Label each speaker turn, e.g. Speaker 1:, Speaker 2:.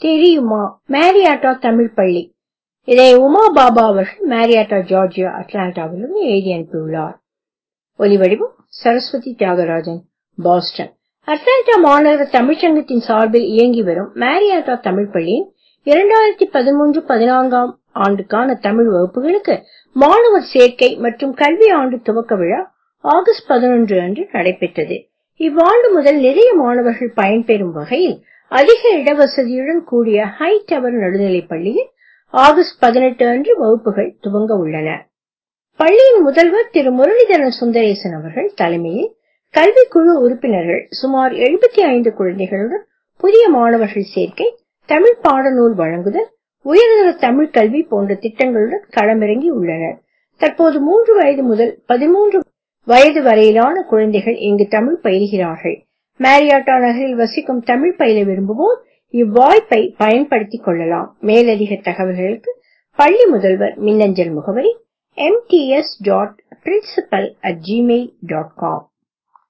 Speaker 1: தெரியுமா மேரியாட்டா தமிழ் பள்ளி இதை உமா பாபா அவர்கள் மேரியாட்டா ஜார்ஜியா அட்லாண்டாவிலிருந்து எழுதி அனுப்பியுள்ளார் ஒலிவடிவம் சரஸ்வதி தியாகராஜன் பாஸ்டன் அட்லாண்டா மாநகர தமிழ்ச்சங்கத்தின் சார்பில் இயங்கி வரும் மேரியாட்டா தமிழ் பள்ளியின் இரண்டாயிரத்தி பதிமூன்று பதினான்காம் ஆண்டுக்கான தமிழ் வகுப்புகளுக்கு மாணவர் சேர்க்கை மற்றும் கல்வி ஆண்டு துவக்க விழா ஆகஸ்ட் பதினொன்று அன்று நடைபெற்றது இவ்வாண்டு முதல் நிறைய மாணவர்கள் பயன்பெறும் வகையில் அதிக இடவசதியுடன் கூடிய ஹை டவர் நடுநிலைப் பள்ளியில் ஆகஸ்ட் பதினெட்டு அன்று வகுப்புகள் துவங்க உள்ளன பள்ளியின் முதல்வர் திரு முரளிதரன் சுந்தரேசன் அவர்கள் தலைமையில் கல்விக்குழு உறுப்பினர்கள் சுமார் எழுபத்தி ஐந்து குழந்தைகளுடன் புதிய மாணவர்கள் சேர்க்கை தமிழ் பாடநூல் வழங்குதல் உயர்தர தமிழ் கல்வி போன்ற திட்டங்களுடன் களமிறங்கி உள்ளனர் தற்போது மூன்று வயது முதல் பதிமூன்று வயது வரையிலான குழந்தைகள் இங்கு தமிழ் பயில்கிறார்கள் மேரியாட்டா நகரில் வசிக்கும் தமிழ் பயில விரும்புவோர் இவ்வாய்ப்பை பயன்படுத்திக் கொள்ளலாம் மேலதிக தகவல்களுக்கு பள்ளி முதல்வர் மின்னஞ்சல் முகவரி mts.principal@gmail.com